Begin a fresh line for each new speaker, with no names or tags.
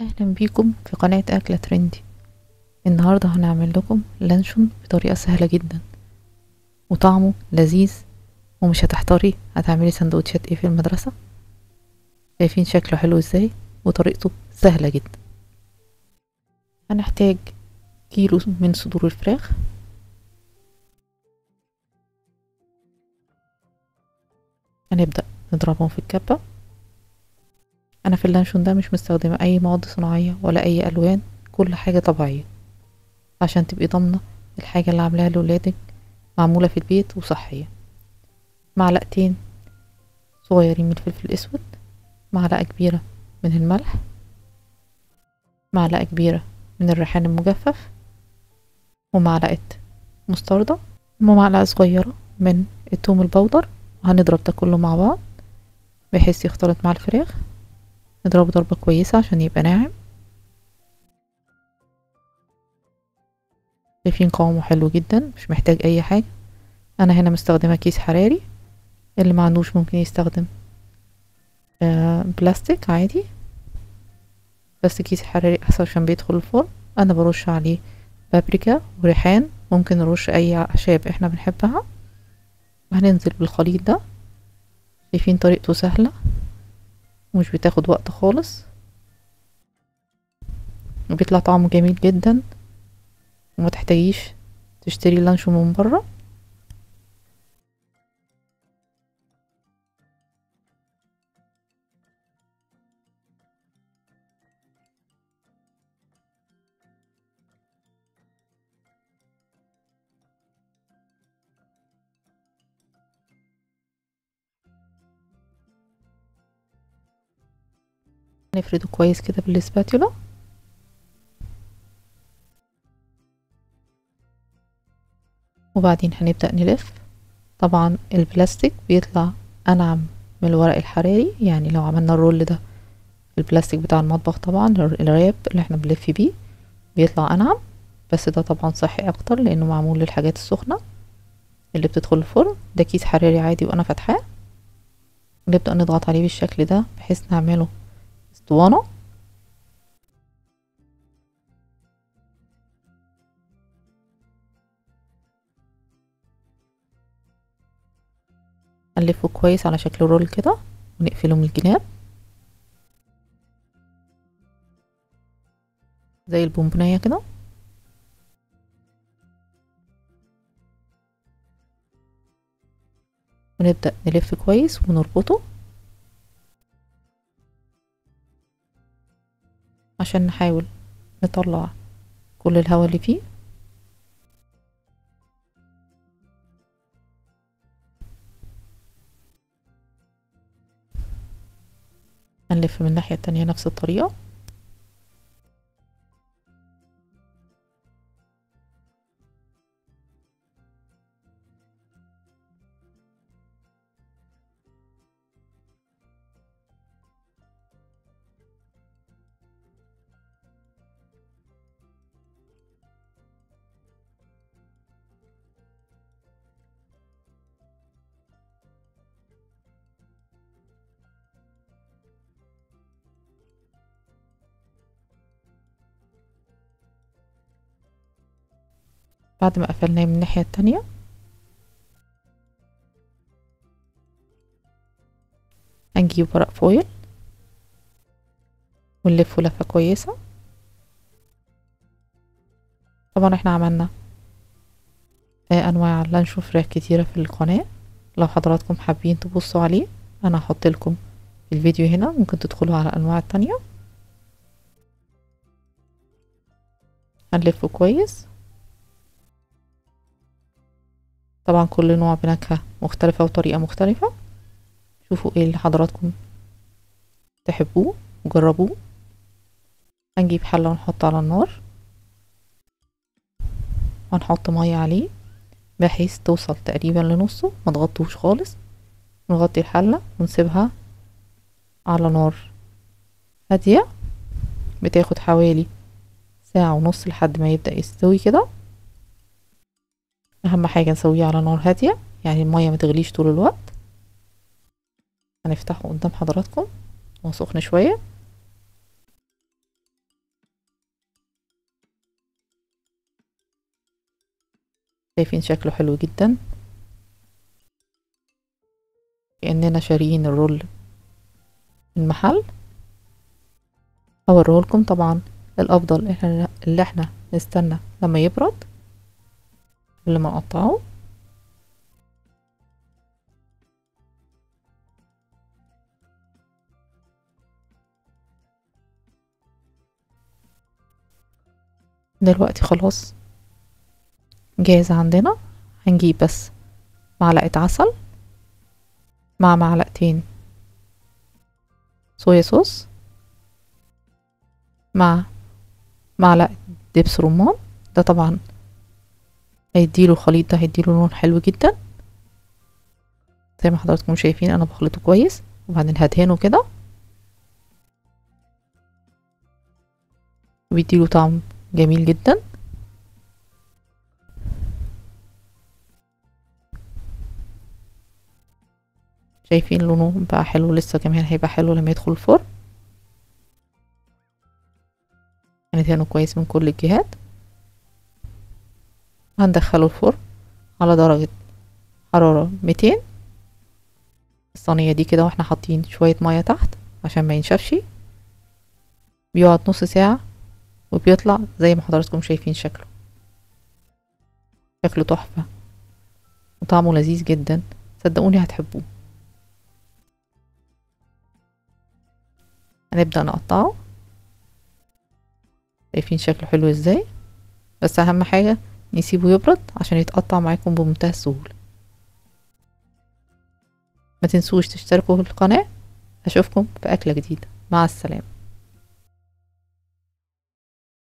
اهلا بيكم في قناة اكلة ترندي النهاردة هنعمل لكم لانشون بطريقة سهلة جدا وطعمه لذيذ ومش هتحتاري هتعملي سندوتشات ايه في المدرسة شايفين شكله حلو ازاي وطريقته سهلة جدا هنحتاج كيلو من صدور الفراخ هنبدأ نضربهم في الكبة انا في اللانشون ده مش مستخدمة اي مواد صناعية ولا اي الوان كل حاجة طبيعية عشان تبقي ضامنة الحاجة اللي عاملاها لولادك معمولة في البيت وصحية معلقتين صغيرين من الفلفل الاسود معلقة كبيرة من الملح معلقة كبيرة من الريحان المجفف ومعلقة مستردة ومعلقة صغيرة من التوم البودر وهنضرب ده كله مع بعض بحيث يختلط مع الفراخ نضربه ضربة كويسة عشان يبقى ناعم شايفين قوامه حلو جدا مش محتاج اي حاجة انا هنا مستخدمة كيس حراري اللي ما عندوش ممكن يستخدم آه بلاستيك عادي بس كيس حراري احسن عشان بيدخل الفرن انا برش عليه بابريكا وريحان ممكن نرش اي اعشاب احنا بنحبها وهننزل بالخليط ده شايفين طريقته سهلة ومش بتاخد وقت خالص وبيطلع طعمه جميل جدا وما تحتاجيش تشتري لانشون من بره نفرده كويس كده بالسباتولا وبعدين هنبدأ نلف طبعا البلاستيك بيطلع أنعم من الورق الحراري يعني لو عملنا الرول ده البلاستيك بتاع المطبخ طبعا الراب اللي احنا بنلف بيه بيطلع أنعم بس ده طبعا صحي أكتر لأنه معمول للحاجات السخنة اللي بتدخل الفرن ده كيس حراري عادي وأنا فاتحاه نبدأ نضغط عليه بالشكل ده بحيث نعمله اسطوانة نلفه كويس على شكل رول كده ونقفله من الجناب زي البونبونية كده ونبدأ نلف كويس ونربطه عشان نحاول نطلع كل الهواء اللي فيه هنلف من الناحية التانية نفس الطريقة بعد ما قفلناه من الناحية التانية هنجيب ورق فويل ونلفه لفة كويسة طبعا احنا عملنا انواع لانشون فراخ كتيرة في القناة لو حضراتكم حابين تبصوا عليه انا هحط لكم الفيديو هنا ممكن تدخلوا على الانواع التانية هنلفه كويس طبعا كل نوع بنكهة مختلفة وطريقة مختلفة شوفوا ايه اللي حضراتكم تحبوه وجربوه هنجيب حلة ونحط على النار وهنحط مية عليه بحيث توصل تقريبا لنصه ما تغطوش خالص نغطي الحلة ونسيبها على نار هادية بتاخد حوالي ساعة ونص لحد ما يبدأ يستوي كده اهم حاجة نسويه على نار هادية يعني المية ما تغليش طول الوقت هنفتحه قدام حضراتكم هو سخن شوية شايفين شكله حلو جدا كأننا شاريين الرول من محل هوريهولكم طبعا الأفضل إحنا- اللي احنا نستنى لما يبرد قبل ما نقطعه دلوقتي خلاص جاهز عندنا هنجيب بس معلقة عسل مع معلقتين صويا صوص مع معلقة دبس رمان ده طبعا هيديله الخليط ده هيديله لون حلو جدا زي ما حضراتكم شايفين انا بخلطه كويس وبعدين هدهنه كده وبيديله طعم جميل جدا شايفين لونه بقى حلو لسه كمان هيبقى حلو لما يدخل الفرن هندهنه كويس من كل الجهات هندخله الفرن على درجة حرارة ميتين الصينية دي كده واحنا حاطين شوية مية تحت عشان ما ينشفش بيقعد نص ساعة وبيطلع زي ما حضراتكم شايفين شكله شكله تحفة وطعمه لذيذ جدا صدقوني هتحبوه هنبدأ نقطعه شايفين شكله حلو ازاي بس اهم حاجة نسيبه يبرد عشان يتقطع معاكم بمنتهى السهولة ما تنسوش تشتركوا في القناة اشوفكم في اكلة جديدة مع السلامة